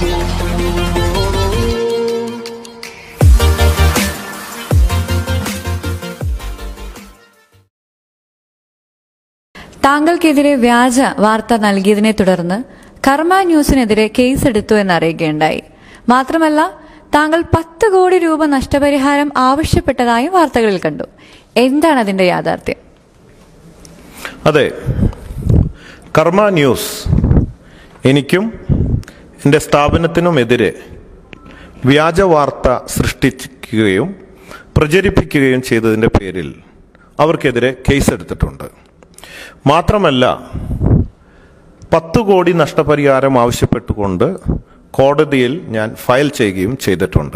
താങ്കൾക്കെതിരെ വ്യാജ വാർത്ത നൽകിയതിനെ തുടർന്ന് കർമ്മ ന്യൂസിനെതിരെ കേസെടുത്തു എന്നറിയുകയുണ്ടായി മാത്രമല്ല താങ്കൾ പത്ത് കോടി രൂപ നഷ്ടപരിഹാരം ആവശ്യപ്പെട്ടതായും വാർത്തകളിൽ കണ്ടു എന്താണ് അതിന്റെ യാഥാർത്ഥ്യം അതെ കർമ്മ ന്യൂസ് എനിക്കും എൻ്റെ സ്ഥാപനത്തിനുമെതിരെ വ്യാജ വാർത്ത സൃഷ്ടിക്കുകയും പ്രചരിപ്പിക്കുകയും ചെയ്തതിൻ്റെ പേരിൽ അവർക്കെതിരെ കേസെടുത്തിട്ടുണ്ട് മാത്രമല്ല പത്ത് കോടി നഷ്ടപരിഹാരം ആവശ്യപ്പെട്ടുകൊണ്ട് കോടതിയിൽ ഞാൻ ഫയൽ ചെയ്യുകയും ചെയ്തിട്ടുണ്ട്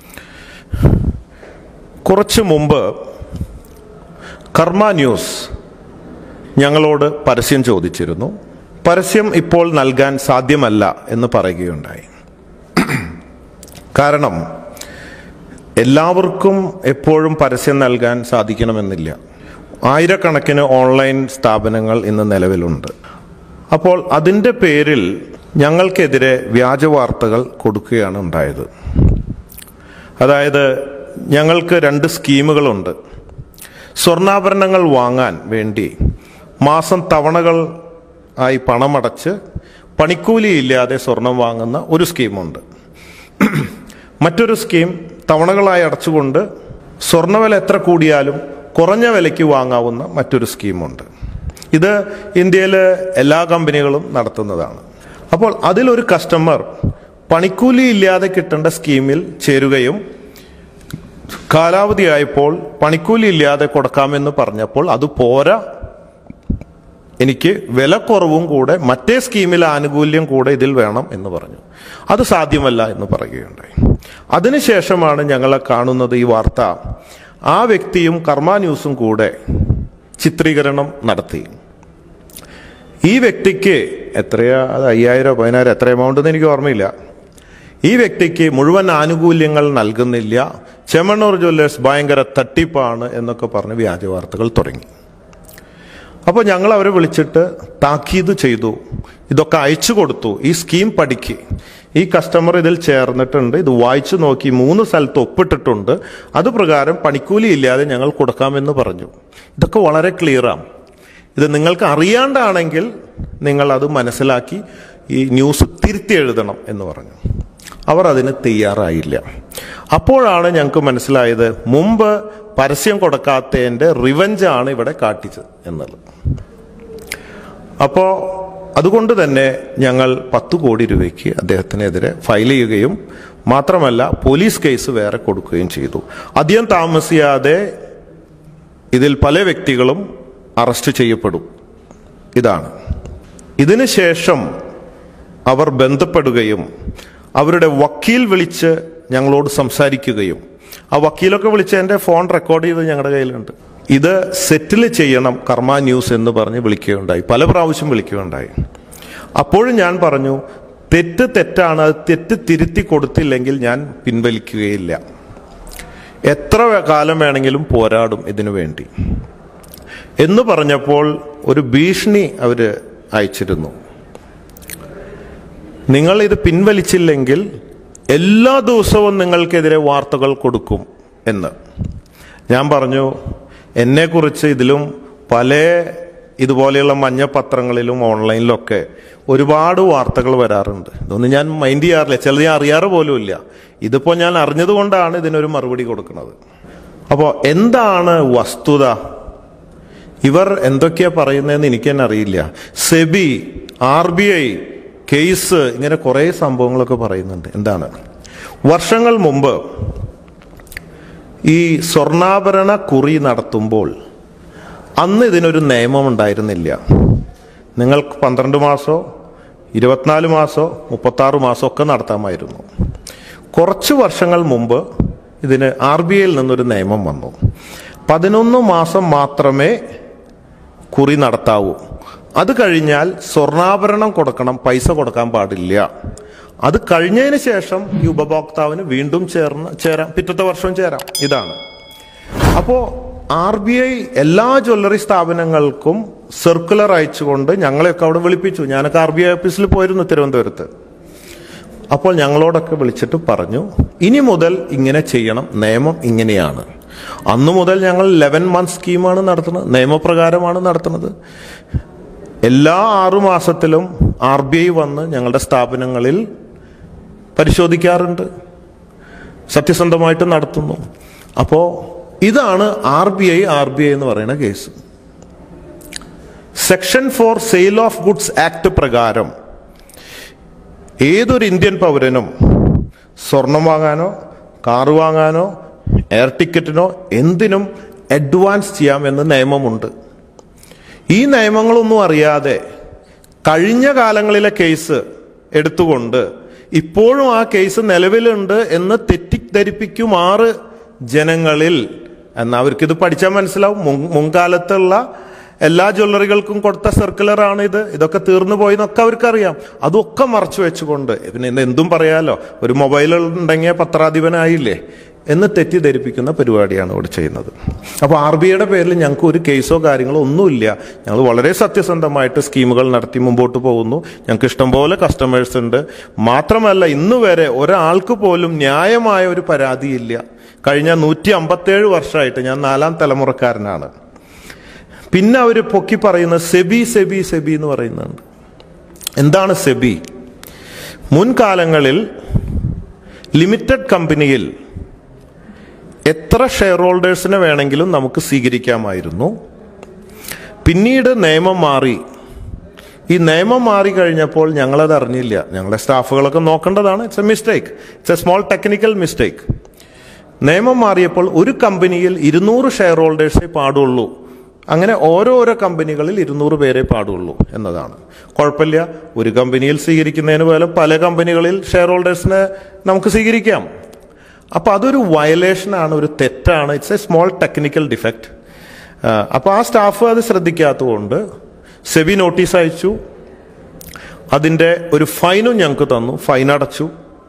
കുറച്ചു മുമ്പ് കർമ്മ ന്യൂസ് ഞങ്ങളോട് പരസ്യം ചോദിച്ചിരുന്നു പരസ്യം ഇപ്പോൾ നൽകാൻ സാധ്യമല്ല എന്ന് പറയുകയുണ്ടായി കാരണം എല്ലാവർക്കും എപ്പോഴും പരസ്യം നൽകാൻ സാധിക്കണമെന്നില്ല ആയിരക്കണക്കിന് ഓൺലൈൻ സ്ഥാപനങ്ങൾ ഇന്ന് നിലവിലുണ്ട് അപ്പോൾ അതിൻ്റെ പേരിൽ ഞങ്ങൾക്കെതിരെ വ്യാജ വാർത്തകൾ കൊടുക്കുകയാണ് ഉണ്ടായത് അതായത് ഞങ്ങൾക്ക് രണ്ട് സ്കീമുകളുണ്ട് സ്വർണ്ണാഭരണങ്ങൾ വാങ്ങാൻ വേണ്ടി മാസം തവണകൾ ആയി പണമടച്ച് പണിക്കൂലിയില്ലാതെ സ്വർണം വാങ്ങുന്ന ഒരു സ്കീമുണ്ട് മറ്റൊരു സ്കീം തവണകളായി അടച്ചുകൊണ്ട് സ്വർണ്ണവില എത്ര കൂടിയാലും കുറഞ്ഞ വിലയ്ക്ക് വാങ്ങാവുന്ന മറ്റൊരു സ്കീമുണ്ട് ഇത് ഇന്ത്യയിലെ എല്ലാ കമ്പനികളും നടത്തുന്നതാണ് അപ്പോൾ അതിലൊരു കസ്റ്റമർ പണിക്കൂലി ഇല്ലാതെ കിട്ടേണ്ട സ്കീമിൽ ചേരുകയും കാലാവധിയായപ്പോൾ പണിക്കൂലി ഇല്ലാതെ കൊടുക്കാമെന്ന് പറഞ്ഞപ്പോൾ അത് പോരാ എനിക്ക് വില കുറവും കൂടെ മറ്റേ സ്കീമിലെ ആനുകൂല്യം കൂടെ ഇതിൽ വേണം എന്ന് പറഞ്ഞു അത് സാധ്യമല്ല എന്ന് പറയുകയുണ്ടായി അതിനുശേഷമാണ് ഞങ്ങളെ കാണുന്നത് ഈ വാർത്ത ആ വ്യക്തിയും കർമ്മ ന്യൂസും കൂടെ ചിത്രീകരണം നടത്തി ഈ വ്യക്തിക്ക് എത്രയാ അത് അയ്യായിരം പതിനായിരം എത്ര എമൗണ്ട് എന്ന് എനിക്ക് ഓർമ്മയില്ല ഈ വ്യക്തിക്ക് മുഴുവൻ ആനുകൂല്യങ്ങൾ നൽകുന്നില്ല ചെമ്മണ്ണൂർ ജ്വല്ലേഴ്സ് ഭയങ്കര തട്ടിപ്പാണ് എന്നൊക്കെ പറഞ്ഞ് വ്യാജ വാർത്തകൾ തുടങ്ങി അപ്പോൾ ഞങ്ങൾ അവരെ വിളിച്ചിട്ട് താക്കീത് ചെയ്തു ഇതൊക്കെ അയച്ചു കൊടുത്തു ഈ സ്കീം പഠിക്ക് ഈ കസ്റ്റമർ ഇതിൽ ചേർന്നിട്ടുണ്ട് ഇത് വായിച്ചു നോക്കി മൂന്ന് സ്ഥലത്ത് ഒപ്പിട്ടിട്ടുണ്ട് അത് പ്രകാരം പണിക്കൂലി ഇല്ലാതെ ഞങ്ങൾ കൊടുക്കാമെന്ന് പറഞ്ഞു ഇതൊക്കെ വളരെ ക്ലിയറാണ് ഇത് നിങ്ങൾക്ക് അറിയാണ്ടാണെങ്കിൽ നിങ്ങൾ അത് മനസ്സിലാക്കി ഈ ന്യൂസ് തിരുത്തി എഴുതണം എന്ന് പറഞ്ഞു അവർ അതിന് തയ്യാറായില്ല അപ്പോഴാണ് ഞങ്ങൾക്ക് മനസ്സിലായത് മുമ്പ് പരസ്യം കൊടുക്കാത്തതിൻ്റെ റിവഞ്ചാണ് ഇവിടെ കാട്ടിച്ചത് എന്നുള്ളത് അപ്പോൾ അതുകൊണ്ട് തന്നെ ഞങ്ങൾ പത്ത് കോടി രൂപയ്ക്ക് അദ്ദേഹത്തിനെതിരെ ഫയൽ ചെയ്യുകയും മാത്രമല്ല പോലീസ് കേസ് വേറെ കൊടുക്കുകയും ചെയ്തു അധികം താമസിയാതെ ഇതിൽ പല വ്യക്തികളും അറസ്റ്റ് ചെയ്യപ്പെടും ഇതാണ് ഇതിനു ശേഷം അവർ ബന്ധപ്പെടുകയും അവരുടെ വക്കീൽ വിളിച്ച് ഞങ്ങളോട് സംസാരിക്കുകയും ആ വക്കീലൊക്കെ വിളിച്ച് എൻ്റെ ഫോൺ റെക്കോർഡ് ചെയ്ത് ഞങ്ങളുടെ കയ്യിലുണ്ട് ഇത് സെറ്റിൽ ചെയ്യണം കർമ്മ ന്യൂസ് എന്ന് പറഞ്ഞ് വിളിക്കുകയുണ്ടായി പല പ്രാവശ്യം വിളിക്കുകയുണ്ടായി അപ്പോഴും ഞാൻ പറഞ്ഞു തെറ്റ് തെറ്റാണ് അത് തെറ്റ് തിരുത്തി കൊടുത്തില്ലെങ്കിൽ ഞാൻ പിൻവലിക്കുകയില്ല എത്ര കാലം വേണമെങ്കിലും പോരാടും ഇതിനു വേണ്ടി എന്ന് പറഞ്ഞപ്പോൾ ഒരു ഭീഷണി അവർ അയച്ചിരുന്നു നിങ്ങൾ ഇത് പിൻവലിച്ചില്ലെങ്കിൽ എല്ലാ ദിവസവും നിങ്ങൾക്കെതിരെ വാർത്തകൾ കൊടുക്കും എന്ന് ഞാൻ പറഞ്ഞു എന്നെക്കുറിച്ച് ഇതിലും പല ഇതുപോലെയുള്ള മഞ്ഞ പത്രങ്ങളിലും ഓൺലൈനിലൊക്കെ ഒരുപാട് വാർത്തകൾ വരാറുണ്ട് ഇതൊന്നും ഞാൻ മൈൻഡ് ചെയ്യാറില്ല ചിലത് ഞാൻ അറിയാറ് പോലുമില്ല ഇതിപ്പോൾ ഞാൻ അറിഞ്ഞതുകൊണ്ടാണ് ഇതിനൊരു മറുപടി കൊടുക്കുന്നത് അപ്പോൾ എന്താണ് വസ്തുത ഇവർ എന്തൊക്കെയാ പറയുന്നതെന്ന് എനിക്ക് തന്നെ അറിയില്ല SEBI R B I case ഇങ്ങനെ കുറേ സംഭവങ്ങളൊക്കെ പറയുന്നുണ്ട് എന്താണ് വർഷങ്ങൾ മുമ്പ് ഈ സ്വർണ്ണാഭരണ കുറി നടത്തുമ്പോൾ അന്ന് ഇതിനൊരു നിയമം ഉണ്ടായിരുന്നില്ല നിങ്ങൾക്ക് പന്ത്രണ്ട് മാസമോ ഇരുപത്തിനാല് മാസമോ മുപ്പത്താറ് മാസമോ ഒക്കെ നടത്താമായിരുന്നു കുറച്ച് വർഷങ്ങൾ മുമ്പ് ഇതിന് ആർ ബി ഐയിൽ നിന്നൊരു നിയമം വന്നു പതിനൊന്ന് മാസം മാത്രമേ കുറി നടത്താവൂ അത് കഴിഞ്ഞാൽ സ്വർണ്ണാഭരണം കൊടുക്കണം പൈസ കൊടുക്കാൻ പാടില്ല അത് കഴിഞ്ഞതിന് ശേഷം ഈ ഉപഭോക്താവിന് വീണ്ടും ചേർന്ന് ചേരാം പിറ്റത്തെ വർഷവും ചേരാം ഇതാണ് അപ്പോൾ ആർ ബി ഐ എല്ലാ ജ്വല്ലറി സ്ഥാപനങ്ങൾക്കും സർക്കുലർ അയച്ചുകൊണ്ട് ഞങ്ങളെയൊക്കെ അവിടെ വിളിപ്പിച്ചു ഞാനൊക്കെ ആർ ബി ഐ ഓഫീസിൽ പോയിരുന്നു തിരുവനന്തപുരത്ത് അപ്പോൾ ഞങ്ങളോടൊക്കെ വിളിച്ചിട്ട് പറഞ്ഞു ഇനി മുതൽ ഇങ്ങനെ ചെയ്യണം നിയമം ഇങ്ങനെയാണ് അന്നു മുതൽ ഞങ്ങൾ ലെവൻ മന്ത് സ്കീമാണ് നടത്തുന്നത് നിയമപ്രകാരമാണ് നടത്തുന്നത് എല്ലാ ആറു മാസത്തിലും ആർ ബി ഐ വന്ന് ഞങ്ങളുടെ സ്ഥാപനങ്ങളിൽ പരിശോധിക്കാറുണ്ട് സത്യസന്ധമായിട്ട് നടത്തുന്നു അപ്പോൾ ഇതാണ് R B I R B I എന്ന് പറയുന്ന case section four sale of goods act പ്രകാരം ഏതൊരു ഇന്ത്യൻ പൗരനും സ്വർണം വാങ്ങാനോ കാറ് വാങ്ങാനോ എയർ ടിക്കറ്റിനോ എന്തിനും അഡ്വാൻസ് ചെയ്യാമെന്ന് നിയമമുണ്ട് ഈ നിയമങ്ങളൊന്നും അറിയാതെ കഴിഞ്ഞ കാലങ്ങളിലെ കേസ് എടുത്തുകൊണ്ട് ഇപ്പോഴും ആ കേസ് നിലവിലുണ്ട് എന്ന് തെറ്റിദ്ധരിപ്പിക്കുമാറ് ജനങ്ങളിൽ എന്നാൽ അവർക്കിത് പഠിച്ചാൽ മനസ്സിലാവും മുൻ- മുൻകാലത്തുള്ള എല്ലാ ജ്വല്ലറികൾക്കും കൊടുത്ത സർക്കുലർ ആണ് ഇത് ഇതൊക്കെ തീർന്നു പോയെന്നൊക്കെ അവർക്കറിയാം അതൊക്കെ മറച്ചു വെച്ചുകൊണ്ട് പിന്നെ ഇന്ന് എന്തും പറയാലോ ഒരു മൊബൈൽ ഉണ്ടെങ്കിൽ പത്രാധിപനായില്ലേ എന്ന് തെറ്റിദ്ധരിപ്പിക്കുന്ന പരിപാടിയാണ് ഇവിടെ ചെയ്യുന്നത് അപ്പോൾ ആർ ബി ഐയുടെ പേരിൽ ഞങ്ങൾക്ക് ഒരു കേസോ കാര്യങ്ങളോ ഒന്നുമില്ല ഞങ്ങൾ വളരെ സത്യസന്ധമായിട്ട് സ്കീമുകൾ നടത്തി മുമ്പോട്ട് പോകുന്നു ഞങ്ങൾക്ക് ഇഷ്ടംപോലെ കസ്റ്റമേഴ്സ് ഉണ്ട് മാത്രമല്ല ഇന്ന് വരെ ഒരാൾക്ക് പോലും ന്യായമായ ഒരു പരാതിയില്ല കഴിഞ്ഞ നൂറ്റി അമ്പത്തേഴ് വർഷമായിട്ട് ഞാൻ നാലാം തലമുറക്കാരനാണ് പിന്നെ അവർ പൊക്കി പറയുന്നത് സെബി സെബി സെബി എന്ന് പറയുന്നുണ്ട് എന്താണ് സെബി മുൻകാലങ്ങളിൽ ലിമിറ്റഡ് കമ്പനിയിൽ എത്ര ഷെയർ ഹോൾഡേഴ്സിനെ വേണമെങ്കിലും നമുക്ക് സ്വീകരിക്കാമായിരുന്നു പിന്നീട് നിയമം മാറി ഈ നിയമം മാറി കഴിഞ്ഞപ്പോൾ ഞങ്ങളത് അറിഞ്ഞില്ല ഞങ്ങളുടെ സ്റ്റാഫുകളൊക്കെ നോക്കേണ്ടതാണ് it's a mistake it's a small technical mistake നിയമം മാറിയപ്പോൾ ഒരു കമ്പനിയിൽ ഇരുന്നൂറ് ഷെയർ ഹോൾഡേഴ്സേ പാടുള്ളൂ അങ്ങനെ ഓരോരോ കമ്പനികളിൽ ഇരുന്നൂറ് പേരെ പാടുള്ളൂ എന്നതാണ് കുഴപ്പമില്ല ഒരു കമ്പനിയിൽ സ്വീകരിക്കുന്നതിന് പകരം പല കമ്പനികളിൽ ഷെയർ ഹോൾഡേഴ്സിനെ നമുക്ക് സ്വീകരിക്കാം അപ്പോൾ അതൊരു വയലേഷനാണ് ഒരു തെറ്റാണ് it's a small technical defect അപ്പോൾ ആ സ്റ്റാഫ് അത് ശ്രദ്ധിക്കാത്തതുകൊണ്ട് സെബി നോട്ടീസ് അയച്ചു അതിൻ്റെ ഒരു ഫൈനും ഞങ്ങൾക്ക് തന്നു ഫൈൻ അടച്ചു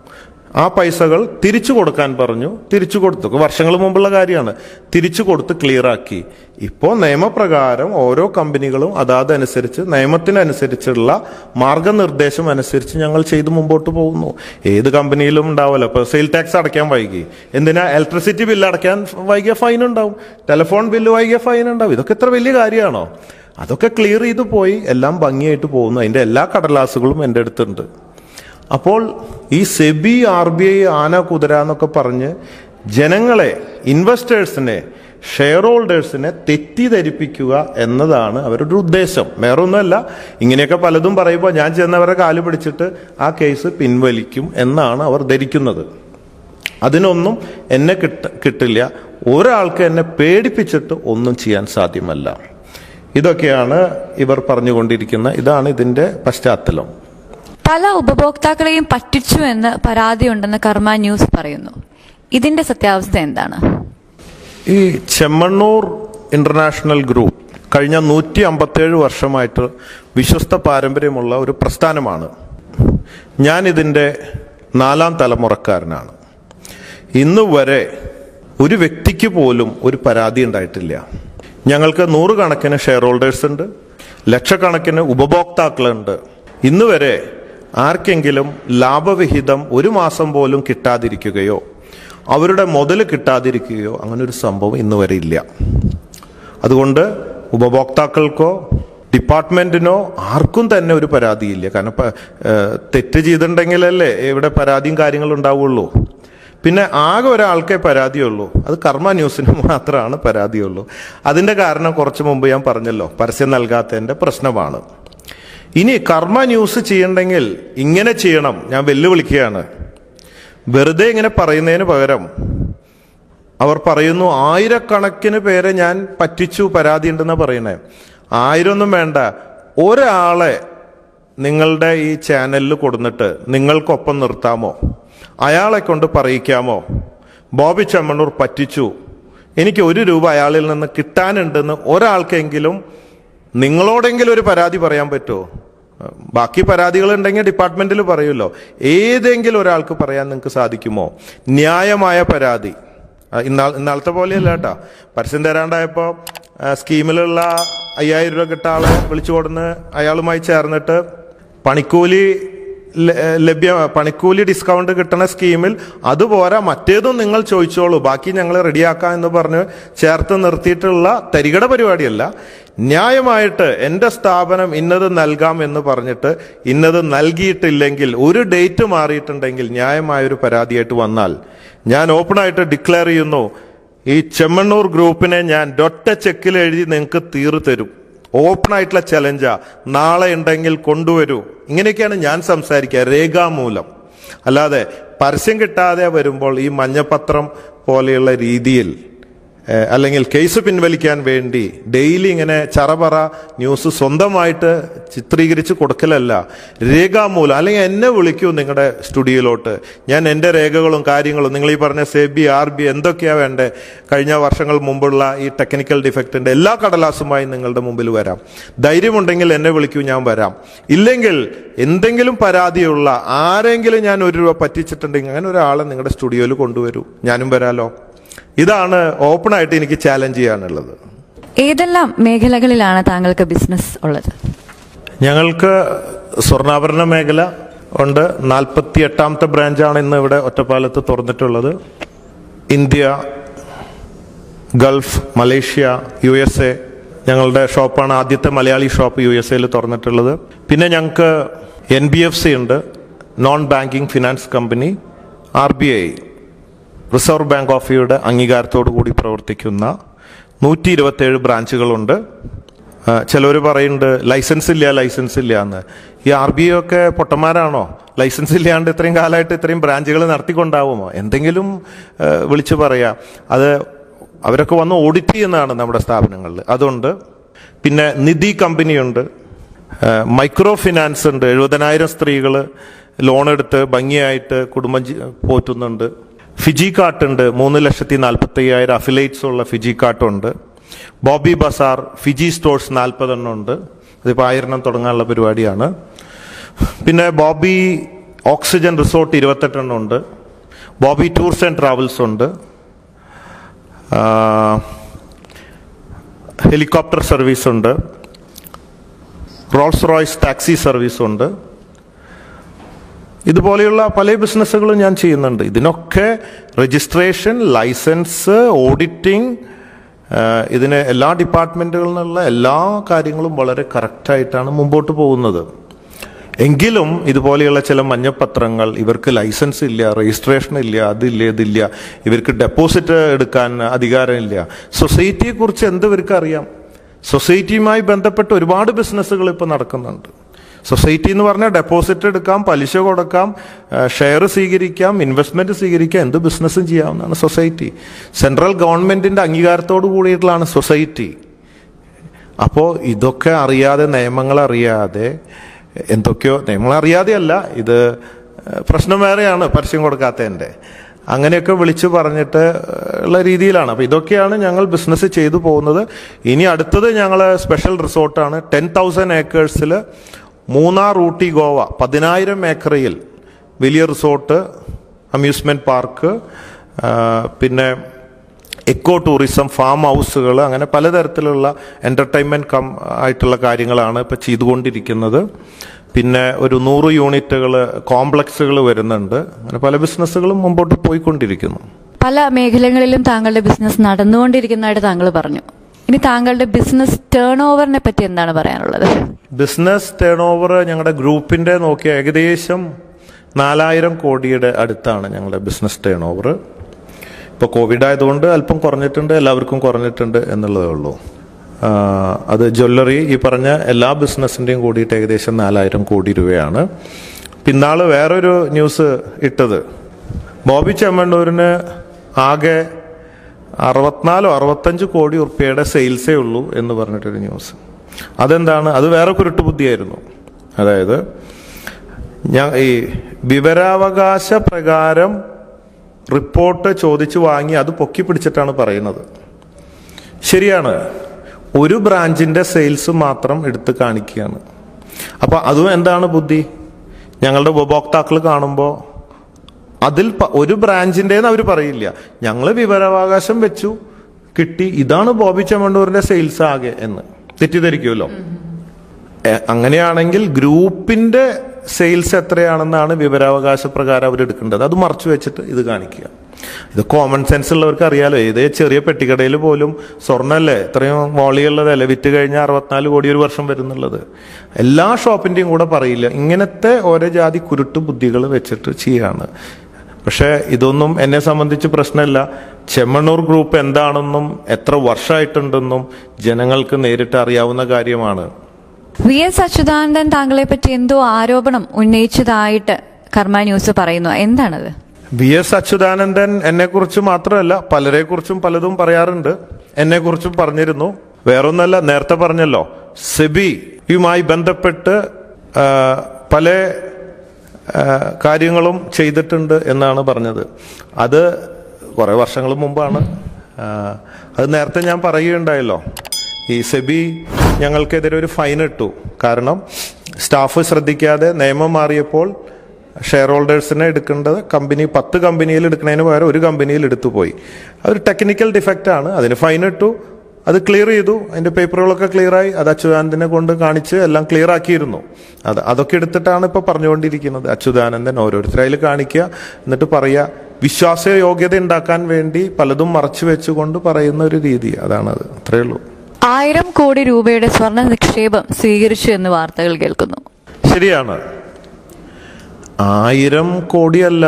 ആ പൈസകൾ തിരിച്ചു കൊടുക്കാൻ പറഞ്ഞു തിരിച്ചു കൊടുത്തു വർഷങ്ങൾ മുമ്പുള്ള കാര്യമാണ് തിരിച്ചു കൊടുത്ത് ക്ലിയർ ആക്കി ഇപ്പോൾ നിയമപ്രകാരം ഓരോ കമ്പനികളും അതാത് അനുസരിച്ച് നിയമത്തിനനുസരിച്ചുള്ള മാർഗനിർദ്ദേശം അനുസരിച്ച് ഞങ്ങൾ ചെയ്ത് മുമ്പോട്ട് പോകുന്നു ഏത് കമ്പനിയിലും ഉണ്ടാവുമല്ലോ ഇപ്പോൾ സെയിൽ ടാക്സ് അടയ്ക്കാൻ വൈകി എന്തിനാ ഇലക്ട്രിസിറ്റി ബില്ല് അടയ്ക്കാൻ വൈകിയ ഫൈൻ ഉണ്ടാവും ടെലിഫോൺ ബില്ല് വൈകിയ ഫൈൻ ഉണ്ടാവും ഇതൊക്കെ ഇത്ര വലിയ കാര്യമാണോ അതൊക്കെ ക്ലിയർ ചെയ്ത് പോയി എല്ലാം ഭംഗിയായിട്ട് പോകുന്നു അതിൻ്റെ എല്ലാ കടലാസുകളും എൻ്റെ അടുത്തുണ്ട് അപ്പോൾ ഈ സെബി ആർ ബി ഐ ആന കുതിര എന്നൊക്കെ പറഞ്ഞ് ജനങ്ങളെ ഇൻവെസ്റ്റേഴ്സിനെ ഷെയർ ഹോൾഡേഴ്സിനെ തെറ്റിദ്ധരിപ്പിക്കുക എന്നതാണ് അവരുടെ ഉദ്ദേശം വേറെ ഒന്നുമല്ല ഇങ്ങനെയൊക്കെ പലതും പറയുമ്പോൾ ഞാൻ ചെന്നവരെ കാല് പിടിച്ചിട്ട് ആ കേസ് പിൻവലിക്കും എന്നാണ് അവർ ധരിക്കുന്നത് അതിനൊന്നും എന്നെ കിട്ട കിട്ടില്ല ഒരാൾക്ക് എന്നെ പേടിപ്പിച്ചിട്ട് ഒന്നും ചെയ്യാൻ സാധ്യമല്ല ഇതൊക്കെയാണ് ഇവർ പറഞ്ഞുകൊണ്ടിരിക്കുന്ന ഇതാണ് ഇതിന്റെ പശ്ചാത്തലം പല ഉപഭോക്താക്കളെയും പറ്റിച്ചു എന്ന് പരാതിയുണ്ടെന്ന് കർമ്മ ന്യൂസ് പറയുന്നു ഇതിന്റെ സത്യാവസ്ഥ എന്താണ് ഈ ചെമ്മണ്ണൂർ ഇന്റർനാഷണൽ ഗ്രൂപ്പ് കഴിഞ്ഞ നൂറ്റി അമ്പത്തേഴ് വർഷമായിട്ട് വിശ്വസ്ത പാരമ്പര്യമുള്ള ഒരു പ്രസ്ഥാനമാണ് ഞാൻ ഇതിൻ്റെ നാലാം തലമുറക്കാരനാണ് ഇന്ന് വരെ ഒരു വ്യക്തിക്ക് പോലും ഒരു പരാതി ഉണ്ടായിട്ടില്ല ഞങ്ങൾക്ക് നൂറുകണക്കിന് ഷെയർ ഹോൾഡേഴ്സ് ഉണ്ട് ലക്ഷക്കണക്കിന് ഉപഭോക്താക്കളുണ്ട് ഇന്ന് വരെ ആർക്കെങ്കിലും ലാഭവിഹിതം ഒരു മാസം പോലും കിട്ടാതിരിക്കുകയോ അവരുടെ മുതൽ കിട്ടാതിരിക്കുകയോ അങ്ങനെ ഒരു സംഭവം ഇന്ന് വരെ ഇല്ല അതുകൊണ്ട് ഉപഭോക്താക്കൾക്കോ ഡിപ്പാർട്ട്മെന്റിനോ ആർക്കും തന്നെ ഒരു പരാതിയില്ല കാരണം ഇപ്പൊ, ഏഹ്, തെറ്റ് ചെയ്തിട്ടുണ്ടെങ്കിലല്ലേ ഇവിടെ പരാതിയും കാര്യങ്ങളും ഉണ്ടാവുള്ളൂ പിന്നെ ആകെ ഒരാൾക്കേ പരാതിയുള്ളൂ അത് കർമ്മ ന്യൂസിന് മാത്രമാണ് പരാതിയുള്ളൂ അതിന്റെ കാരണം കുറച്ച് മുമ്പ് ഞാൻ പറഞ്ഞല്ലോ പരസ്യം നൽകാത്തതിന്റെ പ്രശ്നമാണ് ഇനി കർമ്മ ന്യൂസ് ചെയ്യണ്ടെങ്കിൽ ഇങ്ങനെ ചെയ്യണം ഞാൻ വെല്ലുവിളിക്കുകയാണ് വെറുതെ ഇങ്ങനെ പറയുന്നതിന് പകരം അവർ പറയുന്നു ആയിരക്കണക്കിന് പേരെ ഞാൻ പറ്റിച്ചു പരാതി ഉണ്ടെന്ന് പറയണേ ആയിരം ഒന്നും വേണ്ട ഒരാളെ നിങ്ങളുടെ ഈ ചാനലിൽ കൊടുന്നിട്ട് നിങ്ങൾക്കൊപ്പം നിർത്താമോ അയാളെ കൊണ്ട് പറയിക്കാമോ ബോബി ചെമ്മണ്ണൂർ പറ്റിച്ചു എനിക്ക് ഒരു രൂപ അയാളിൽ നിന്ന് കിട്ടാനുണ്ടെന്ന് ഒരാൾക്കെങ്കിലും നിങ്ങളോടെങ്കിലും ഒരു പരാതി പറയാൻ പറ്റുമോ ബാക്കി പരാതികൾ ഉണ്ടെങ്കിൽ ഡിപ്പാർട്ട്മെന്റിൽ പറയുമല്ലോ ഏതെങ്കിലും ഒരാൾക്ക് പറയാൻ നിങ്ങൾക്ക് സാധിക്കുമോ ന്യായമായ പരാതി ആ, ഇന്നാൾ ഇന്നാളത്തെ പോലെയല്ല കേട്ടോ പരസ്യം തരാണ്ടായപ്പോ ആ, സ്കീമിലുള്ള അയ്യായിരം രൂപ കിട്ട ആളെ വിളിച്ചു കൊടുന്ന് അയാളുമായി ചേർന്നിട്ട് പണിക്കൂലി ല- ലഭ്യ പണിക്കൂലി ഡിസ്കൗണ്ട് കിട്ടുന്ന സ്കീമിൽ അതുപോരാ മറ്റേതും നിങ്ങൾ ചോദിച്ചോളൂ ബാക്കി ഞങ്ങൾ റെഡിയാക്കാം എന്ന് പറഞ്ഞ് ചേർത്ത് നിർത്തിയിട്ടുള്ള തരികട പരിപാടിയല്ല ന്യായമായിട്ട് എൻ്റെ സ്ഥാപനം ഇന്നത് നൽകാം എന്ന് പറഞ്ഞിട്ട് ഇന്നത് നൽകിയിട്ടില്ലെങ്കിൽ ഒരു ഡേറ്റ് മാറിയിട്ടുണ്ടെങ്കിൽ ന്യായമായൊരു പരാതിയായിട്ട് വന്നാൽ ഞാൻ ഓപ്പണായിട്ട് ഡിക്ലെയർ ചെയ്യുന്നു ഈ ചെമ്മണ്ണൂർ ഗ്രൂപ്പിനെ ഞാൻ ഒറ്റ ചെക്കിൽ എഴുതി നിങ്ങൾക്ക് തീർ തരും ഓപ്പൺ ആയിട്ടുള്ള ചലഞ്ചാ നാളെ ഉണ്ടെങ്കിൽ കൊണ്ടുവരൂ ഇങ്ങനെയൊക്കെയാണ് ഞാൻ സംസാരിക്കുക രേഖാമൂലം അല്ലാതെ പരസ്യം കിട്ടാതെ വരുമ്പോൾ ഈ മഞ്ഞപത്രം പോലെയുള്ള രീതിയിൽ ഏഹ്, അല്ലെങ്കിൽ കേസ് പിൻവലിക്കാൻ വേണ്ടി ഡെയിലി ഇങ്ങനെ ചറപറ ന്യൂസ് സ്വന്തമായിട്ട് ചിത്രീകരിച്ച് കൊടുക്കലല്ല രേഖാമൂലം അല്ലെങ്കിൽ എന്നെ വിളിക്കൂ നിങ്ങളുടെ സ്റ്റുഡിയോയിലോട്ട് ഞാൻ എൻ്റെ രേഖകളും കാര്യങ്ങളും നിങ്ങൾ ഈ പറഞ്ഞ സെബി ആർ ബി എന്തൊക്കെയാ വേണ്ടേ കഴിഞ്ഞ വർഷങ്ങൾ മുമ്പുള്ള ഈ ടെക്നിക്കൽ ഡിഫക്റ്റിന്റെ എല്ലാ കടലാസുമായി നിങ്ങളുടെ മുമ്പിൽ വരാം ധൈര്യമുണ്ടെങ്കിൽ എന്നെ വിളിക്കൂ ഞാൻ വരാം ഇല്ലെങ്കിൽ എന്തെങ്കിലും പരാതിയുള്ള ആരെങ്കിലും ഞാൻ ഒരു രൂപ പറ്റിച്ചിട്ടുണ്ടെങ്കിൽ അങ്ങനെ ഒരാളെ നിങ്ങളുടെ സ്റ്റുഡിയോയിൽ കൊണ്ടുവരൂ ഞാനും വരാലോ ഇതാണ് ഓപ്പൺ ആയിട്ട് എനിക്ക് ചാലഞ്ച് ചെയ്യാനുള്ളത് ഏതെല്ലാം മേഖലകളിലാണ് താങ്കൾക്ക് ബിസിനസ് ഉള്ളത് ഞങ്ങൾക്ക് സ്വർണ്ണാഭരണ മേഖല ഉണ്ട് നാൽപ്പത്തി എട്ടാമത്തെ ബ്രാഞ്ചാണ് ഇന്ന് ഇവിടെ ഒറ്റപ്പാലത്ത് തുറന്നിട്ടുള്ളത് India Gulf Malaysia U S A ഞങ്ങളുടെ ഷോപ്പാണ് ആദ്യത്തെ മലയാളി ഷോപ്പ് യു എസ് എയിൽ തുറന്നിട്ടുള്ളത് പിന്നെ ഞങ്ങൾക്ക് എൻ ബി എഫ് സി ഉണ്ട് non banking finance company R B I Reserve Bank of ഇന്ത്യയുടെ അംഗീകാരത്തോടു കൂടി പ്രവർത്തിക്കുന്ന നൂറ്റി ഇരുപത്തേഴ് ബ്രാഞ്ചുകളുണ്ട് ചിലർ പറയുന്നുണ്ട് ലൈസൻസ് ഇല്ല ലൈസൻസ് ഇല്ല എന്ന് ഈ ആർ ബി ഐ ഒക്കെ പൊട്ടന്മാരാണോ ലൈസൻസ് ഇല്ലാണ്ട് ഇത്രയും കാലമായിട്ട് ഇത്രയും ബ്രാഞ്ചുകൾ നടത്തിക്കൊണ്ടാവുമോ എന്തെങ്കിലും ആ, വിളിച്ചു പറയാ അത് അവരൊക്കെ വന്ന് ഓഡിറ്റ് ചെയ്യുന്നതാണ് നമ്മുടെ സ്ഥാപനങ്ങളിൽ അതുണ്ട് പിന്നെ നിധി കമ്പനിയുണ്ട് ഏഹ് മൈക്രോ ഫിനാൻസ് ഉണ്ട് എഴുപതിനായിരം സ്ത്രീകൾ ലോൺ എടുത്ത് ഭംഗിയായിട്ട് കുടുംബം ജി- പോറ്റുന്നുണ്ട് ഫിജി കാർട്ട് ഉണ്ട് മൂന്ന് ലക്ഷത്തി നാൽപ്പത്തി അയ്യായിരം അഫിലേറ്റ്സ് ഉള്ള ഫിജി കാർട്ട് ഉണ്ട് ബോബി ബസാർ ഫിജി സ്റ്റോഴ്സ് നാൽപ്പതെണ്ണം ഉണ്ട് അതിപ്പോൾ ആയിരണം തുടങ്ങാനുള്ള പരിപാടിയാണ് പിന്നെ ബോബി ഓക്സിജൻ റിസോർട്ട് ഇരുപത്തെട്ടെണ്ണം ഉണ്ട് ബോബി ടൂർസ് ആൻഡ് ട്രാവൽസ് ഉണ്ട് ആ, ഹെലികോപ്റ്റർ സർവീസ് ഉണ്ട് റോൾസ് റോയ്സ് ടാക്സി സർവീസ് ഉണ്ട് ഇതുപോലെയുള്ള പല ബിസിനസ്സുകളും ഞാൻ ചെയ്യുന്നുണ്ട് ഇതിനൊക്കെ രജിസ്ട്രേഷൻ ലൈസൻസ് ഓഡിറ്റിംഗ് ഇതിന് എല്ലാ ഡിപ്പാർട്ട്മെന്റുകളിൽ നിന്നുള്ള എല്ലാ കാര്യങ്ങളും വളരെ കറക്റ്റായിട്ടാണ് മുമ്പോട്ട് പോകുന്നത് എങ്കിലും ഇതുപോലെയുള്ള ചില മഞ്ഞപ്പത്രങ്ങൾ ഇവർക്ക് ലൈസൻസ് ഇല്ല രജിസ്ട്രേഷൻ ഇല്ല അതില്ല ഇതില്ല ഇവർക്ക് ഡെപ്പോസിറ്റ് എടുക്കാൻ അധികാരമില്ല സൊസൈറ്റിയെ കുറിച്ച് എന്ത് ഇവർക്ക് അറിയാം സൊസൈറ്റിയുമായി ബന്ധപ്പെട്ട് ഒരുപാട് ബിസിനസ്സുകൾ ഇപ്പോൾ നടക്കുന്നുണ്ട് സൊസൈറ്റി എന്ന് പറഞ്ഞാൽ ഡെപ്പോസിറ്റ് എടുക്കാം പലിശ കൊടുക്കാം ഷെയർ സ്വീകരിക്കാം ഇൻവെസ്റ്റ്മെന്റ് സ്വീകരിക്കാം എന്ത് ബിസിനസ്സും ചെയ്യാവുന്നതാണ് സൊസൈറ്റി സെൻട്രൽ ഗവൺമെന്റിന്റെ അംഗീകാരത്തോടു കൂടിയിട്ടുള്ളതാണ് സൊസൈറ്റി അപ്പോൾ ഇതൊക്കെ അറിയാതെ നിയമങ്ങൾ അറിയാതെ എന്തൊക്കെയോ നിയമങ്ങൾ അറിയാതെയല്ല ഇത് പ്രശ്നം വേറെയാണ് പരസ്യം കൊടുക്കാത്തതിൻ്റെ അങ്ങനെയൊക്കെ വിളിച്ചു പറഞ്ഞിട്ട് ഉള്ള രീതിയിലാണ് അപ്പോൾ ഇതൊക്കെയാണ് ഞങ്ങൾ ബിസിനസ് ചെയ്തു പോകുന്നത് ഇനി അടുത്തത് ഞങ്ങൾ സ്പെഷ്യൽ റിസോർട്ടാണ് ടെൻ തൗസൻഡ് ഏക്കേഴ്സിൽ മൂന്നാർ ഊട്ടി ഗോവ പതിനായിരം ഏക്കറയിൽ വലിയ റിസോർട്ട് അമ്യൂസ്മെന്റ് പാർക്ക് പിന്നെ എക്കോ ടൂറിസം ഫാം ഹൗസുകൾ അങ്ങനെ പലതരത്തിലുള്ള എന്റർടൈൻമെന്റ് കം ആയിട്ടുള്ള കാര്യങ്ങളാണ് ഇപ്പൊ ചെയ്തുകൊണ്ടിരിക്കുന്നത് പിന്നെ ഒരു നൂറ് യൂണിറ്റുകൾ കോംപ്ലക്സുകൾ വരുന്നുണ്ട് അങ്ങനെ പല ബിസിനസ്സുകളും മുമ്പോട്ട് പോയിക്കൊണ്ടിരിക്കുന്നു പല മേഖലകളിലും താങ്കളുടെ ബിസിനസ് നടന്നുകൊണ്ടിരിക്കുന്നതായിട്ട് താങ്കൾ പറഞ്ഞു ഇനി താങ്കളുടെ ബിസിനസ് ടേൺ ഓവറിനെ പറ്റി എന്താണ് പറയാനുള്ളത് ബിസിനസ് ടേൺ ഓവർ ഞങ്ങളുടെ ഗ്രൂപ്പിന്റെ നോക്കിയ ഏകദേശം നാലായിരം കോടിയുടെ അടുത്താണ് ഞങ്ങളുടെ ബിസിനസ് ടേൺ ഓവർ ഇപ്പോൾ കോവിഡ് ആയതുകൊണ്ട് അല്പം കുറഞ്ഞിട്ടുണ്ട് എല്ലാവർക്കും കുറഞ്ഞിട്ടുണ്ട് എന്നുള്ളതേ ഉള്ളൂ ആ, അത് ജ്വല്ലറി ഈ പറഞ്ഞ എല്ലാ ബിസിനസ്സിൻ്റെയും കൂടിയിട്ട് ഏകദേശം നാലായിരം കോടി രൂപയാണ് പിന്നാള് വേറൊരു ന്യൂസ് ഇട്ടത് ബോബി ചെമ്മണ്ണൂരിന് ആകെ അറുപത്തിനാലോ അറുപത്തഞ്ച് കോടി ഉറുപ്പ്യയുടെ സെയിൽസേ ഉള്ളൂ എന്ന് പറഞ്ഞിട്ടൊരു ന്യൂസ് അതെന്താണ് അത് വേറെ കുരുട്ട് ബുദ്ധിയായിരുന്നു അതായത് ഞാൻ ഈ വിവരാവകാശ പ്രകാരം റിപ്പോർട്ട് ചോദിച്ചു വാങ്ങി അത് പൊക്കി പിടിച്ചിട്ടാണ് പറയുന്നത് ശരിയാണ് ഒരു ബ്രാഞ്ചിന്റെ സെയിൽസ് മാത്രം എടുത്ത് കാണിക്കുകയാണ് അപ്പൊ അതും എന്താണ് ബുദ്ധി ഞങ്ങളുടെ ഉപഭോക്താക്കൾ കാണുമ്പോൾ അതിൽ പ- ഒരു ബ്രാഞ്ചിൻ്റെന്ന് അവർ പറയില്ല ഞങ്ങൾ വിവരാവകാശം വെച്ചു കിട്ടി ഇതാണ് ബോബി ചെമ്മണ്ണൂരിന്റെ സെയിൽസ് ആകെ എന്ന് തെറ്റിദ്ധരിക്കുമല്ലോ എ, അങ്ങനെയാണെങ്കിൽ ഗ്രൂപ്പിന്റെ സെയിൽസ് എത്രയാണെന്നാണ് വിവരാവകാശ പ്രകാരം അവർ എടുക്കേണ്ടത് അത് മറച്ചു വെച്ചിട്ട് ഇത് കാണിക്കുക ഇത് കോമൺ സെൻസ് ഉള്ളവർക്ക് അറിയാലോ ഏത് ചെറിയ പെട്ടിക്കടയിൽ പോലും സ്വർണ്ണല്ലേ ഇത്രയും വോളിയുള്ളതല്ലേ വിറ്റ് കഴിഞ്ഞാൽ അറുപത്തിനാല് കോടി ഒരു വർഷം വരുന്നുള്ളത് എല്ലാ ഷോപ്പിന്റെയും കൂടെ പറയില്ല ഇങ്ങനത്തെ ഓരോ ജാതി കുരുട്ട് ബുദ്ധികൾ വെച്ചിട്ട് ചെയ്യാണ് പക്ഷേ ഇതൊന്നും എന്നെ സംബന്ധിച്ച് പ്രശ്നമില്ല ചെമ്മണ്ണൂർ ഗ്രൂപ്പ് എന്താണെന്നും എത്ര വർഷമായിട്ടുണ്ടെന്നും ജനങ്ങൾക്ക് നേരിട്ട് അറിയാവുന്ന കാര്യമാണ് വി എസ് അച്യുതാനന്ദൻ താങ്കളെ പറ്റി എന്തോ ആരോപണം ഉന്നയിച്ചതായിട്ട് കർമ്മ ന്യൂസ് പറയുന്നു എന്താണത് വി എസ് അച്യുതാനന്ദൻ എന്നെ കുറിച്ച് മാത്രമല്ല പലരെ കുറിച്ചും പലതും പറയാറുണ്ട് എന്നെ കുറിച്ചും പറഞ്ഞിരുന്നു വേറൊന്നല്ല നേരത്തെ പറഞ്ഞല്ലോ സെബിയുമായി ബന്ധപ്പെട്ട് ആ, പല ആ, കാര്യങ്ങളും ചെയ്തിട്ടുണ്ട് എന്നാണ് പറഞ്ഞത് അത് കുറെ വർഷങ്ങൾ മുമ്പാണ് ആ, അത് നേരത്തെ ഞാൻ പറയുകയുണ്ടായല്ലോ ഈ സെബി ഞങ്ങൾക്കെതിരെ ഒരു ഫൈൻ ഇട്ടു കാരണം സ്റ്റാഫ് ശ്രദ്ധിക്കാതെ നിയമം മാറിയപ്പോൾ ഷെയർ ഹോൾഡേഴ്സിനെ എടുക്കേണ്ടത് കമ്പനി പത്ത് കമ്പനിയിൽ എടുക്കുന്നതിന് പകരം ഒരു കമ്പനിയിൽ എടുത്തു പോയി അതൊരു ടെക്നിക്കൽ ഡിഫക്റ്റ് ആണ് അതിന് ഫൈൻ ഇട്ടു അത് ക്ലിയർ ചെയ്തു അതിന്റെ പേപ്പറുകളൊക്കെ ക്ലിയർ ആയി അത് അച്യുതാനന്ദനെ കൊണ്ട് കാണിച്ച് എല്ലാം ക്ലിയർ ആക്കിയിരുന്നു അത് അതൊക്കെ എടുത്തിട്ടാണ് ഇപ്പൊ പറഞ്ഞുകൊണ്ടിരിക്കുന്നത് അച്യുതാനന്ദൻ ഓരോരുത്തരായി കാണിക്കുക എന്നിട്ട് പറയുക വിശ്വാസ യോഗ്യത ഉണ്ടാക്കാൻ വേണ്ടി പലതും മറച്ചു വെച്ചുകൊണ്ട് പറയുന്ന ഒരു രീതി അതാണത് അത്രയേ ഉള്ളൂ ആയിരം കോടി രൂപയുടെ സ്വർണ്ണ നിക്ഷേപം സ്വീകരിച്ചു എന്ന് വാർത്തകൾ കേൾക്കുന്നു ശരിയാണ് ആയിരം കോടിയല്ല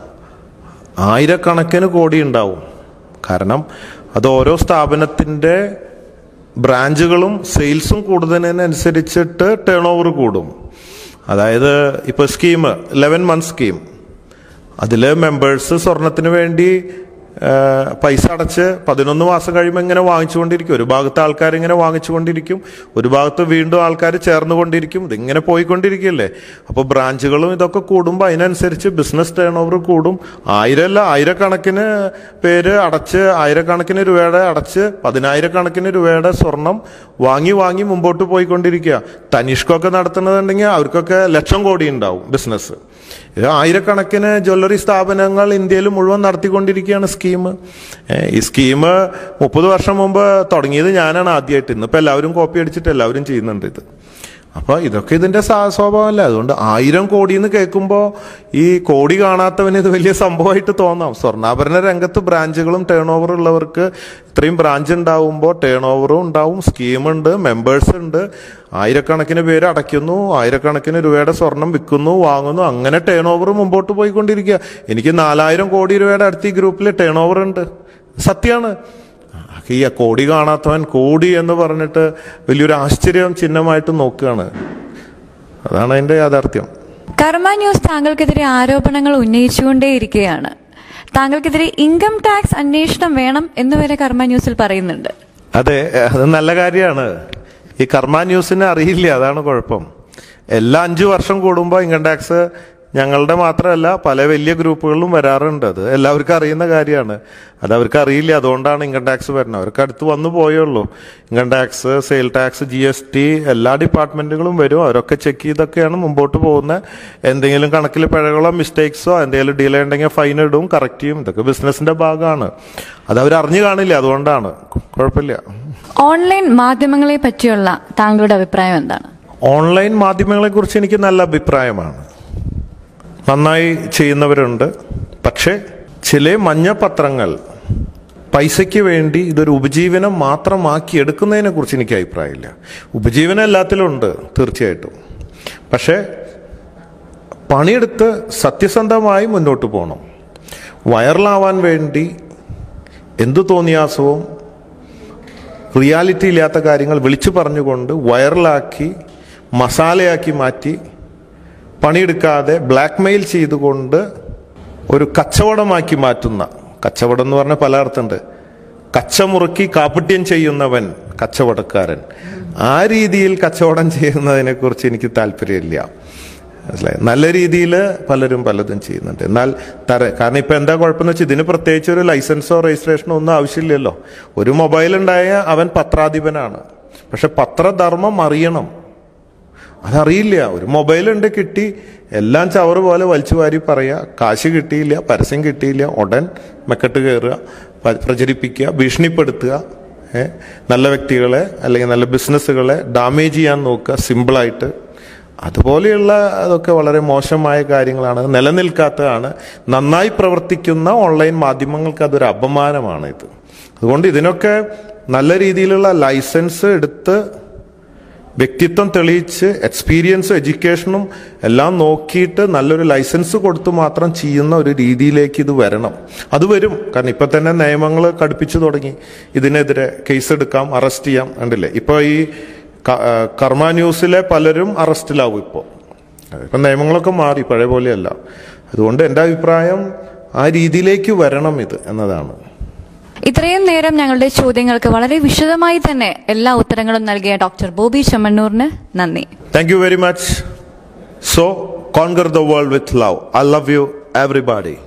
ആയിരക്കണക്കിന് കോടി ഉണ്ടാവും കാരണം അത് ഓരോ സ്ഥാപനത്തിന്റെ ബ്രാഞ്ചുകളും സെയിൽസും കൂടുന്നതിനനുസരിച്ചിട്ട് ടേൺ ഓവർ കൂടും അതായത് ഇപ്പൊ സ്കീം ലെവൻ മന്ത് സ്കീം അതില് മെമ്പേഴ്സ് സ്വർണത്തിന് വേണ്ടി ആ, പൈസ അടച്ച് പതിനൊന്ന് മാസം കഴിയുമ്പോൾ ഇങ്ങനെ വാങ്ങിച്ചുകൊണ്ടിരിക്കും ഒരു ഭാഗത്ത് ആൾക്കാർ ഇങ്ങനെ വാങ്ങിച്ചുകൊണ്ടിരിക്കും ഒരു ഭാഗത്ത് വീണ്ടും ആൾക്കാർ ചേർന്നുകൊണ്ടിരിക്കും ഇതിങ്ങനെ പോയിക്കൊണ്ടിരിക്കുകയല്ലേ അപ്പോൾ ബ്രാഞ്ചുകളും ഇതൊക്കെ കൂടുമ്പോൾ അതിനനുസരിച്ച് ബിസിനസ് ടേൺ ഓവർ കൂടും ആയിരമല്ല ആയിരക്കണക്കിന് പേര് അടച്ച് ആയിരക്കണക്കിന് രൂപയുടെ അടച്ച് പതിനായിരക്കണക്കിന് രൂപയുടെ സ്വർണം വാങ്ങി വാങ്ങി മുമ്പോട്ട് പോയിക്കൊണ്ടിരിക്കുക തനിഷ്കൊക്കെ നടത്തുന്നതുണ്ടെങ്കിൽ അവർക്കൊക്കെ ലക്ഷം കോടി ഉണ്ടാവും ബിസിനസ് ഇത് ആയിരക്കണക്കിന് ജ്വല്ലറി സ്ഥാപനങ്ങൾ ഇന്ത്യയിൽ മുഴുവൻ നടത്തിക്കൊണ്ടിരിക്കുകയാണ് സ്കീം ഏഹ് ഈ സ്കീം മുപ്പത് വർഷം മുമ്പ് തുടങ്ങിയത് ഞാനാണ് ആദ്യമായിട്ട് ഇന്നിപ്പോൾ എല്ലാവരും കോപ്പി അടിച്ചിട്ട് എല്ലാവരും ചെയ്യുന്നുണ്ട് ഇത് അപ്പൊ ഇതൊക്കെ ഇതിന്റെ സാ- സ്വഭാവമല്ല അതുകൊണ്ട് ആയിരം കോടി എന്ന് കേൾക്കുമ്പോൾ ഈ കോടി കാണാത്തവന് ഇത് വലിയ സംഭവമായിട്ട് തോന്നാം സ്വർണ്ണാഭരണ രംഗത്ത് ബ്രാഞ്ചുകളും ടേൺ ഓവർ ഉള്ളവർക്ക് ഇത്രയും ബ്രാഞ്ച് ഉണ്ടാവുമ്പോൾ ടേൺ ഓവറും ഉണ്ടാവും സ്കീമുണ്ട് മെമ്പേഴ്സ് ഉണ്ട് ആയിരക്കണക്കിന് പേര് അടയ്ക്കുന്നു ആയിരക്കണക്കിന് രൂപയുടെ സ്വർണം വിൽക്കുന്നു വാങ്ങുന്നു അങ്ങനെ ടേൺ ഓവർ മുമ്പോട്ട് പോയിക്കൊണ്ടിരിക്കുക എനിക്ക് നാലായിരം കോടി രൂപയുടെ അടുത്ത് ഈ ഗ്രൂപ്പിൽ ടേൺ ഓവർ ഉണ്ട് സത്യമാണ് ഈ കോടി കാണാത്തവൻ കോടി എന്ന് പറഞ്ഞിട്ട് വലിയൊരു ആശ്ചര്യം ചിഹ്നമായിട്ട് നോക്കുകയാണ് അതാണ് അതിന്റെ യാഥാർത്ഥ്യം കർമ്മ ന്യൂസ് താങ്കൾക്കെതിരെ ആരോപണങ്ങൾ ഉന്നയിച്ചുകൊണ്ടേയിരിക്കുകയാണ് താങ്കൾക്കെതിരെ ഇൻകം ടാക്സ് അന്വേഷണം വേണം എന്ന് വരെ കർമ്മ ന്യൂസിൽ പറയുന്നുണ്ട് അതെ അത് നല്ല കാര്യമാണ് ഈ കർമ്മ ന്യൂസിന് അറിയില്ല അതാണ് കുഴപ്പം എല്ലാ അഞ്ചു വർഷം കൂടുമ്പോൾ ഇൻകം ടാക്സ് ഞങ്ങളുടെ മാത്രമല്ല പല വലിയ ഗ്രൂപ്പുകളിലും വരാറുണ്ട് അത് എല്ലാവർക്കും അറിയുന്ന കാര്യമാണ് അത് അവർക്ക് അറിയില്ല അതുകൊണ്ടാണ് ഇൻകം ടാക്സ് വരുന്നത് അവർക്ക് അടുത്ത് വന്നു പോയുള്ളൂ income tax sale tax G S T എല്ലാ ഡിപ്പാർട്ട്മെന്റുകളും വരും അവരൊക്കെ ചെക്ക് ചെയ്തൊക്കെയാണ് മുമ്പോട്ട് പോകുന്നത് എന്തെങ്കിലും കണക്കിൽ പിഴകളോ മിസ്റ്റേക്സോ എന്തെങ്കിലും ഡിലേ ഉണ്ടെങ്കിൽ ഫൈൻ ഇടും കറക്റ്റ് ചെയ്യും ഇതൊക്കെ ബിസിനസിന്റെ ഭാഗമാണ് അത് അവർ അറിഞ്ഞു കാണില്ല അതുകൊണ്ടാണ് കുഴപ്പമില്ല ഓൺലൈൻ മാധ്യമങ്ങളെ പറ്റിയുള്ള താങ്കളുടെ അഭിപ്രായം എന്താണ് ഓൺലൈൻ മാധ്യമങ്ങളെ കുറിച്ച് എനിക്ക് നല്ല അഭിപ്രായമാണ് നന്നായി ചെയ്യുന്നവരുണ്ട് പക്ഷേ ചില മഞ്ഞ പത്രങ്ങൾ പൈസയ്ക്ക് വേണ്ടി ഇതൊരു ഉപജീവനം മാത്രമാക്കി എടുക്കുന്നതിനെ കുറിച്ച് എനിക്ക് അഭിപ്രായമില്ല ഉപജീവനം എല്ലാത്തിലും ഉണ്ട് തീർച്ചയായിട്ടും പക്ഷേ പണിയെടുത്ത് സത്യസന്ധമായി മുന്നോട്ട് പോകണം വൈറലാവാൻ വേണ്ടി എന്തു തോന്നിയാസവും റിയാലിറ്റി ഇല്ലാത്ത കാര്യങ്ങൾ വിളിച്ചു പറഞ്ഞുകൊണ്ട് വൈറലാക്കി മസാലയാക്കി മാറ്റി പണിയെടുക്കാതെ ബ്ലാക്ക് മെയിൽ ചെയ്തുകൊണ്ട് ഒരു കച്ചവടമാക്കി മാറ്റുന്ന കച്ചവടം എന്ന് പറഞ്ഞ പല അർത്ഥമുണ്ട് കച്ചമുറുക്കി കാപ്പട്യം ചെയ്യുന്നവൻ കച്ചവടക്കാരൻ ആ രീതിയിൽ കച്ചവടം ചെയ്യുന്നതിനെ കുറിച്ച് എനിക്ക് താല്പര്യമില്ല മനസ്സിലായി നല്ല രീതിയിൽ പലരും പലതും ചെയ്യുന്നുണ്ട് എന്നാൽ തര കാരണം ഇപ്പൊ എന്താ കുഴപ്പമെന്ന് വെച്ചാൽ ഇതിന് പ്രത്യേകിച്ച് ഒരു ലൈസൻസോ രജിസ്ട്രേഷനോ ഒന്നും ആവശ്യമില്ലല്ലോ ഒരു മൊബൈൽ ഉണ്ടായ അവൻ പത്രാധിപനാണ് പക്ഷെ പത്രധർമ്മം അറിയണം അതറിയില്ല ഒരു മൊബൈൽ ഉണ്ട് കിട്ടി എല്ലാം ചവറ് പോലെ വലിച്ചു വാരി പറയുക കാശ് കിട്ടിയില്ല പരസ്യം കിട്ടിയില്ല ഉടൻ മെക്കെട്ട് കയറുക പ- പ്രചരിപ്പിക്കുക ഭീഷണിപ്പെടുത്തുക ഏ, നല്ല വ്യക്തികളെ അല്ലെങ്കിൽ നല്ല ബിസിനസ്സുകളെ ഡാമേജ് ചെയ്യാൻ നോക്കുക സിമ്പിളായിട്ട് അതുപോലെയുള്ള അതൊക്കെ വളരെ മോശമായ കാര്യങ്ങളാണ് അത് നിലനിൽക്കാത്തതാണ് നന്നായി പ്രവർത്തിക്കുന്ന ഓൺലൈൻ മാധ്യമങ്ങൾക്ക് അതൊരു അപമാനമാണ് ഇത് അതുകൊണ്ട് ഇതിനൊക്കെ നല്ല രീതിയിലുള്ള ലൈസൻസ് എടുത്ത് വ്യക്തിത്വം തെളിയിച്ച് എക്സ്പീരിയൻസും എഡ്യൂക്കേഷനും എല്ലാം നോക്കിയിട്ട് നല്ലൊരു ലൈസൻസ് കൊടുത്ത് മാത്രം ചെയ്യുന്ന ഒരു രീതിയിലേക്ക് ഇത് വരണം അത് വരും കാരണം ഇപ്പൊ തന്നെ നിയമങ്ങൾ കടുപ്പിച്ചു തുടങ്ങി ഇതിനെതിരെ കേസ് എടുക്കാം അറസ്റ്റ് ചെയ്യാം കണ്ടില്ലേ ഇപ്പൊ ഈ ക- ആ, കർമ്മ ന്യൂസിലെ പലരും അറസ്റ്റിലാവും ഇപ്പോൾ ഇപ്പൊ നിയമങ്ങളൊക്കെ മാറി പഴയ പോലെയല്ല അതുകൊണ്ട് എൻ്റെ അഭിപ്രായം ആ രീതിയിലേക്ക് വരണം ഇത് എന്നതാണ് ഇത്രയും നേരം ഞങ്ങളുടെ ചോദ്യങ്ങൾക്ക് വളരെ വിശദമായി തന്നെ എല്ലാ ഉത്തരങ്ങളും നൽകിയ ഡോക്ടർ ബോബി ചെമ്മണ്ണൂറിന് നന്ദി Thank you very much. So, conquer the world with love. I love you, everybody.